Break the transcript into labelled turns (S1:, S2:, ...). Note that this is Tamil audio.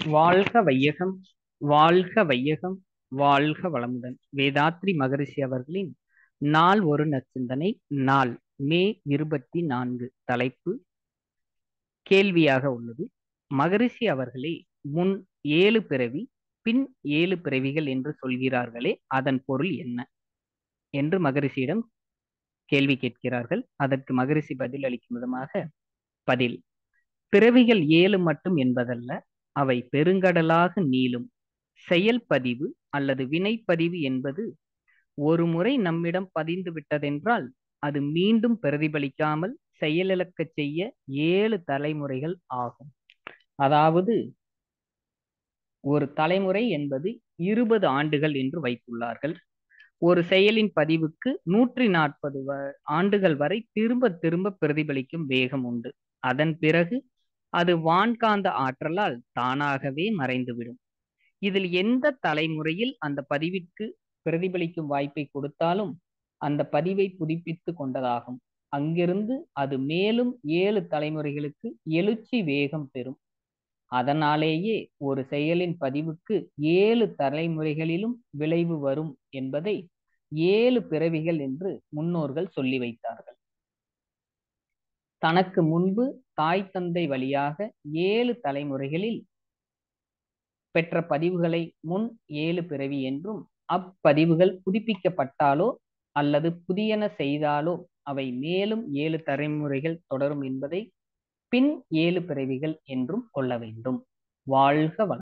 S1: வாழ்க வையகம் வாழ்க வையகம் வாழ்க வளமுடன் வேதாத்ரி மகரிஷி அவர்களின் நாள் ஒரு நற்சிந்தனை நாள் மே இருபத்தி நான்கு தலைப்பு கேள்வியாக உள்ளது மகரிஷி அவர்களே முன் ஏழு பிறவி பின் ஏழு பிறவிகள் என்று சொல்கிறார்களே அதன் பொருள் என்ன என்று மகரிஷியிடம் கேள்வி கேட்கிறார்கள் அதற்கு மகரிஷி பதில் அளிக்கும் விதமாக பதில் பிறவிகள் ஏழு மட்டும் என்பதல்ல அவை பெருங்கடலாக நீளும் செயல்பதிவு அல்லது வினைப்பதிவு என்பது ஒரு முறை நம்மிடம் பதிந்து விட்டதென்றால் அது மீண்டும் பிரதிபலிக்காமல் செயலிழக்கச் செய்ய ஏழு தலைமுறைகள் ஆகும் அதாவது ஒரு தலைமுறை என்பது இருபது ஆண்டுகள் என்று வைத்துள்ளார்கள் ஒரு செயலின் பதிவுக்கு நூற்றி நாற்பது ஆண்டுகள் வரை திரும்ப திரும்ப பிரதிபலிக்கும் வேகம் உண்டு அதன் பிறகு அது வான்காந்த ஆற்றலால் தானாகவே மறைந்துவிடும் இதில் எந்த தலைமுறையில் அந்த பதிவிற்கு பிரதிபலிக்கும் வாய்ப்பை கொடுத்தாலும் அந்த பதிவை புதுப்பித்து கொண்டதாகும் அங்கிருந்து அது மேலும் ஏழு தலைமுறைகளுக்கு எழுச்சி வேகம் பெறும் அதனாலேயே ஒரு செயலின் பதிவுக்கு ஏழு தலைமுறைகளிலும் விளைவு வரும் என்பதை ஏழு பிறவிகள் என்று முன்னோர்கள் சொல்லி வைத்தார்கள் தனக்கு முன்பு தாய் தந்தை வழியாக ஏழு தலைமுறைகளில் பெற்ற பதிவுகளை முன் ஏழு பிறவி என்றும் அப்பதிவுகள் புதுப்பிக்கப்பட்டாலோ அல்லது புதியன செய்தாலோ அவை மேலும் ஏழு தலைமுறைகள் தொடரும் என்பதை பின் ஏழு பிறவிகள் என்றும் கொள்ள வேண்டும் வாழ்க வளம்